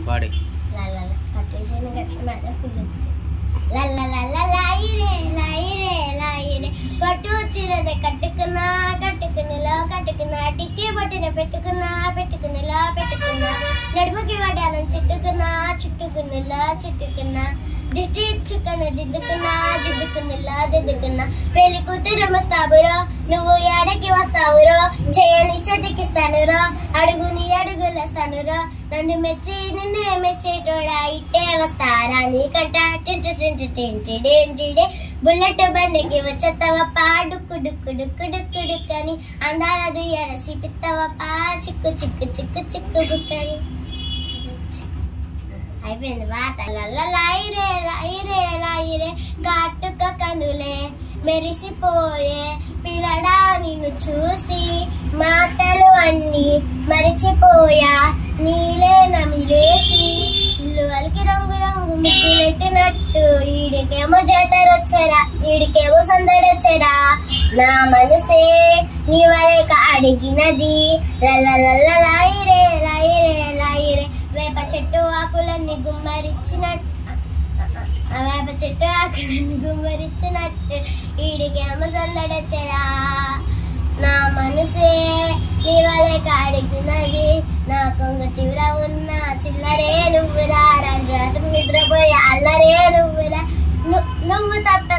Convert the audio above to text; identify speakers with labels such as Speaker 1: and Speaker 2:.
Speaker 1: పాడి
Speaker 2: లల్లల పట్టేసిన గట్ట మీద ఫుల్ లల్లల లాయిరే లాయిరే లాయిరే పట్టు చీరని కట్టుకున్నా కట్టుకునిలో కట్టుకున్నా టిక్కి బొట్టిన పెట్టుకున్నా పెట్టుకునిలో పెట్టుకున్నా నడుముకి వడ్డానం చుట్టుకున్నా చుట్టుకునిలో చుట్టుకున్నా దిష్టి ఇచ్చుకుని దిద్దుకున్నా దిద్దుకునిలా దిద్దుకున్నా పెళ్లి కూతురు మస్తావురో నువ్వు ఏడకి వస్తావురో చేయని చెతికిస్తానురో అడుగుని అడుగులేస్తానురో నన్ను మెచ్చి నిన్నే మెచ్చేటోడా ఇట్టే వస్తారా నీకంట టింటి టింటి టింటి డేంటిడే బుల్లెట్ బండికి వచ్చేత్తవప్ప డుక్కు డుక్కు డుక్కు డుక్కు డుక్కని అందాల దుయ్యాల సిపిత్తవప్ప చిక్కు చిక్కు చిక్కు చిక్కు బుక్కని అయిపోయింది పాట లల్ల లాయిరే లాయిరే లాయిరే కాటుక కనులే మెరిసిపోయే పిల్లడా నిన్ను చూసి మాటలు అన్ని మరిచిపోయా నీలే నమిలేసి ఇల్లు వలికి రంగు రంగు ముగ్గు నెట్టినట్టు ఈడికేమో జాతరొచ్చరా ఈడికేమో సందడొచ్చరా నా మనసే నీ వరేక అడిగినది లల్ల లల్ల లాయిరే లాయిరే లాయిరే వేప చెట్టు ఆకులన్నీ గుమ్మరిచ్చినట్టు ఆ వేప చెట్టు ఆకులన్నీ గుమ్మరిచ్చినట్టు ఈడికేమో సందడొచ్చరా నా మనసే నీ వలె కాడిగినది నా కొంగ చివర ఉన్న చిల్లరే నువ్వురా రాత్రి రాత్రి నిద్రపోయే అల్లరే నువ్వురా ను- నువ్వు తప్ప